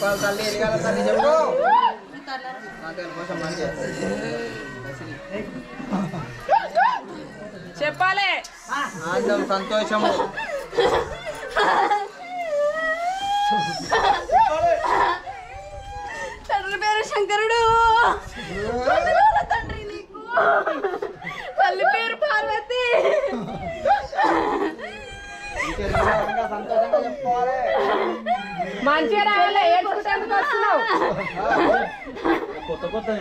వేసుకోవాలి తల్లి ఎదగాల తల్లి చెప్పు నాతో కోసం మంచిగా చెప్పాలి ఆనందం సంతోషము తండ్రి పేరు శంకరుడు వందనాల తండ్రి నీకు తల్లి పేరు పార్వతి ఇంకా సంతోషంగా చెప్పుకోవాలి మంచిగా రావాలి ఏడుచుకుంటూ వస్తున్నావు కొత్త కొత్త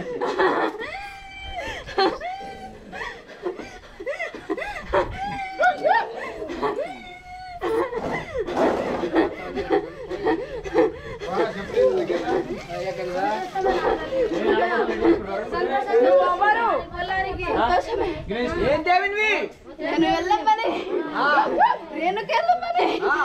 నువ్వు ఎవరు ఏం దేవినివి నేను వెళ్ళమ్మని రేణుకి వెళ్ళమ్మని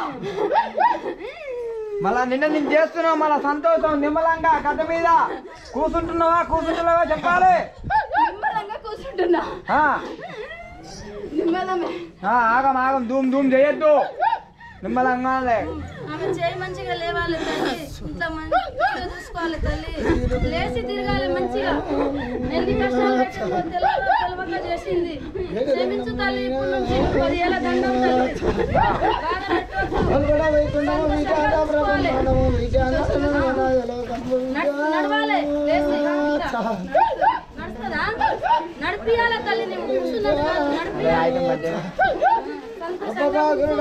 మళ్ళా నిన్న నేను చేస్తున్నావు మళ్ళా సంతోషం నిమ్మలంగా కథ మీద కూర్చుంటున్నావా కూర్చుంటున్నావా చెప్పాలి నిమ్మలంగా కూర్చుంటున్నా ఆ, నిమ్మలమే ఆ, ఆగం ఆగం ధూమ్ ధూమ్ చేయొద్దు నిమ్మలంగానే ఆమె చేయి మంచిగా లేవాలి తల్లి ఇంట్లో మంచిగా చూసుకోవాలి తల్లి లేచి తిరగాలి మంచిగా ఎన్ని కష్టాలు పెట్టిందో తెలవక తెలవక చేసింది క్షమించు తల్లి ఇప్పుడు నుంచి పదివేల దండం తల్లి బాధ పెట్టవద్దు. చూసుకోవాలి. నడు- నడవాలి లేచి నడుస్తుందా నడిపియాలి తల్లి నువ్వు కూర్చున్నది కాదు, నడిపియాలి సంతోషంగా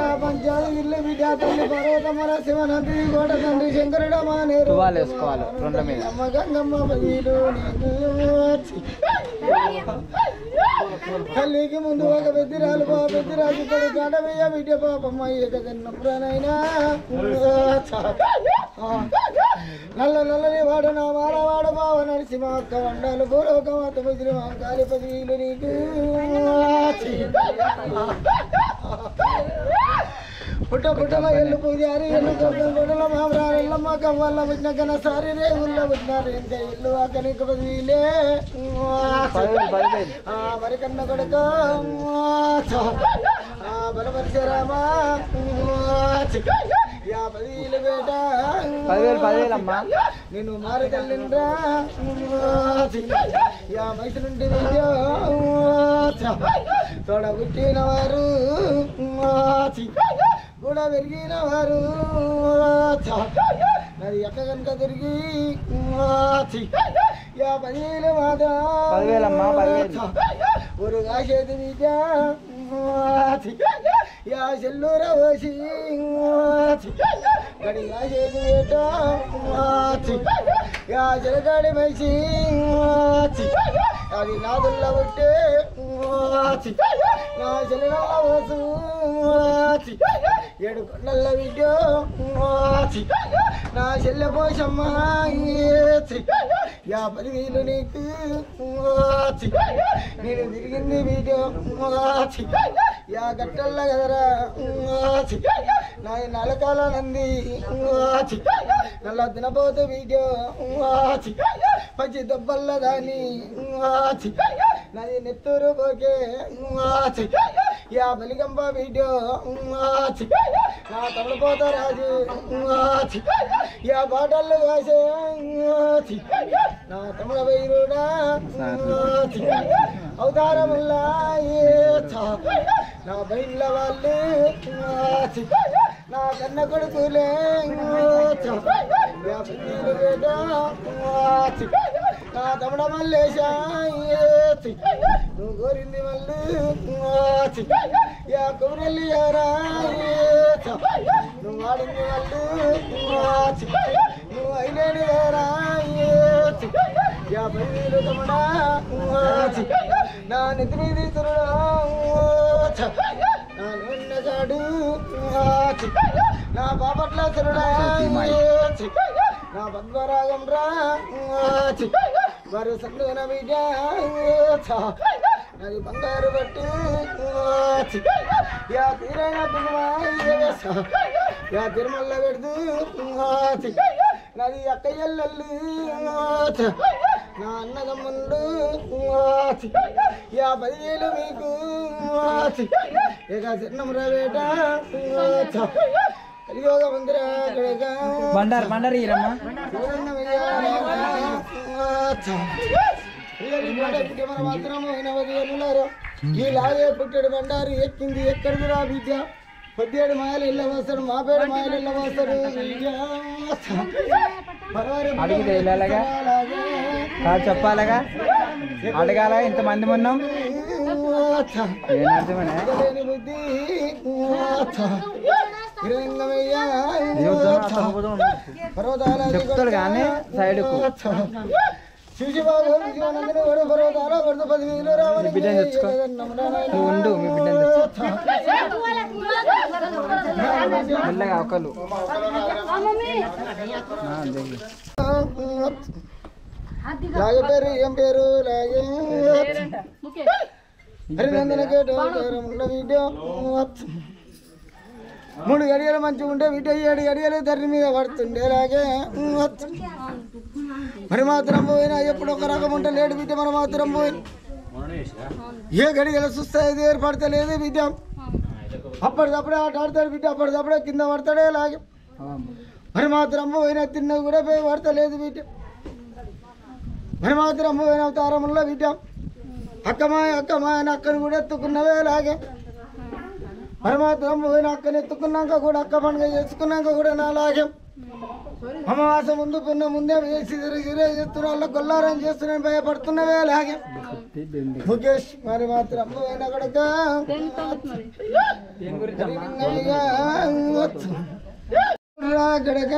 తువాలు వేసుకోవాలి రెండు మీద తల్లికి ముందు ఒక పెద్దిరాలు పా పెద్దిరాజు ఇప్పుడు గడవయ్య బిడ్డ పాపమ్మ ఏకదన్నప్పుడనైనా నల్ల నల్లని వాడు నా వాడవాడు బావ నడిచి మా అక్క వండాలు పూర్వకమాత ముదిరి మా కాలిపతి వీలు నీకు పుట్ట పుట్టల ఎల్లు పూజారి ఎల్లు కొట్టం కొడల మామరారు ఎల్లమ్మ కవ్వల్ల పుట్టిన కన సారి రేగుల్లో పుట్టినారు ఇంకా ఇల్లు అక్కనికి పదిలే ఆ మరి కన్న కొడుక ఆ బలపరిచరామా యా పదివేలు బేట పదివేలు పదివేలు అమ్మా నిన్ను మారి తల్లిండ్రా యా మైసు నుండి విద్యో తోడ పుట్టిన వారు కూడా పెరిగిన వారు నది ఎక్క కనుక తిరిగి యా పదివేలు మాదా పదివేలమ్మా, పదివేలు. ஒரு காசேது வீட்டா యా చెల్లూర పోసి గడి కాసేది వేట యా జలగాడి మైసి అది నాదుల్ల ఉంటే నా చెల్లెల పోసు ఏడు కొండల వీడియో నా చెల్లె పోసమ్మ యా పదివేలు నీకు నేను తిరిగింది వీడియో యా గట్టల్ల కదరా నా నలకాల నంది నల్ల తినబోతు వీడియో పచ్చి దెబ్బల్ల దాని నాది నెత్తూరు పోకే యా బలిగంప వీడియో నా తమిళపోత రాజు యా బాటల్లో కాసే నా తమిళ వైరుడా అవతారముల్లా నా బయళ్ళ వాళ్ళు నా కన్న కొడుకులే యా పిల్లలు వేట నా తమిళ మల్లేశ నువ్వు కోరింది మళ్ళీ యా కొమరెల్లి యారా నువ్వు ఆడింది మళ్ళీ నువ్వు అయిలేడు యారా యా బయలు తమడా నా నెత్తి మీద ఇతరుడా నా నున్నగాడు నా బాపట్ల తిరుడా నా పద్మరాగం రా వారు సందున బిడ్డ నాది బంగారు బట్టు యా తీరైన యా తిరుమల పెడుతూ నాది అక్కయ్యల్లు నా అన్నదమ్ముండు యా పదివేలు మీకు ఇక చిన్నం రవేట కలియోగ మందిర బండారు బండారు ఇరమ్మా ఇలాగే పుట్టడు బండారు ఎక్కింది ఎక్కడిది రా బిడ్డ పొద్దేడు మాయలు ఇళ్ళ వస్తాడు మా పేడు మాయలు ఇళ్ళ వస్తాడు అడిగితే వెళ్ళాలిగా కాదు చెప్పాలిగా అడగాల ఇంతమంది ఉన్నాం ఏం అర్థమనే బుద్ధి చెప్తాడు కానీ సైడ్కు శివబాబు విజయానందని వాడు పర్వతాల పడుతూ పది వేలు రావని బిడ్డని తెచ్చుకో. నువ్వు ఉండు మీ బిడ్డని తెచ్చు మెల్లగా ఒకళ్ళు ఆ, దిగు. లాగే పేరు ఏం పేరు లాగే హరినందన కేటమున్న వీడియో మూడు గడియలు మంచిగా ఉంటే వీడియో ఏడు గడియలు ధర మీద పడుతుండే లాగే మరి మాత్రం పోయినా ఎప్పుడు ఒక రకం ఉంటే లేడు బిడ్డ మరి మాత్రం పోయిన ఏ గడియలు చూస్తాయి ఏర్పడతలేదు బిడ్డ అప్పటిదప్పుడే ఆట ఆడతాడు బిడ్డ అప్పటిదప్పుడే కింద పడతాడే లాగే మరి మాత్రం పోయినా తిన్నది కూడా పోయి పడతలేదు బిడ్డ మరి మాత్రం పోయిన అవతారముల్లో బిడ్డ అక్కమాయ అక్కమాయ అని అక్కని కూడా ఎత్తుకున్నవే లాగే మరి మాత్రం పోయిన అక్కని ఎత్తుకున్నాక కూడా అక్క పండుగ చేసుకున్నాక కూడా నా లాగే అమావాస ముందు పున్న ముందే వేసి తిరిగి చేస్తున్న వాళ్ళ గొల్లారం చేస్తున్నా భయపడుతున్నవే లాగే ముఖేష్ మరి మాత్రం పోయిన కొడక రాగడక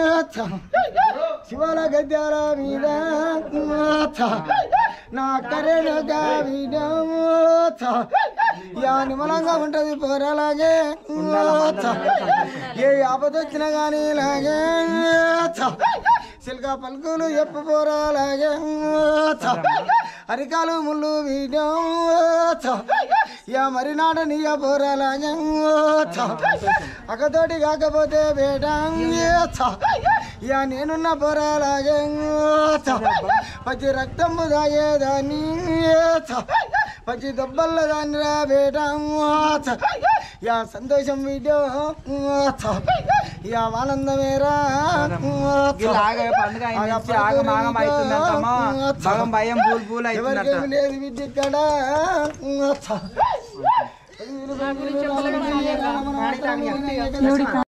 శివాల గద్యాల మీద నా కరెనగా యా నిమలంగా ఉంటది పోరలాగే ఏ ఆపద వచ్చినా కానీ లాగే సిల్కా పలుకులు ఎప్పు పోరాలాగే అరికాలు ముళ్ళు వీడం యా మరి నాడ నీయ పోరాలాగే అక్కతోటి కాకపోతే బేటా యా నేనున్న పోరాలాగే పచ్చి రక్తము దాగేదాన్ని పచ్చి దెబ్బల్ల దాన్ని రా బేటా యా సంతోషం వీడియో యా ఆనందమేరా ఇలా ఆగే పండుగ అయింది ఆగం ఆగం అవుతుందంటమ్మా భగం భయం పూలు పూలు అవుతుందంట ఎవరికేమి లేదు బిడ్డ ఇక్కడ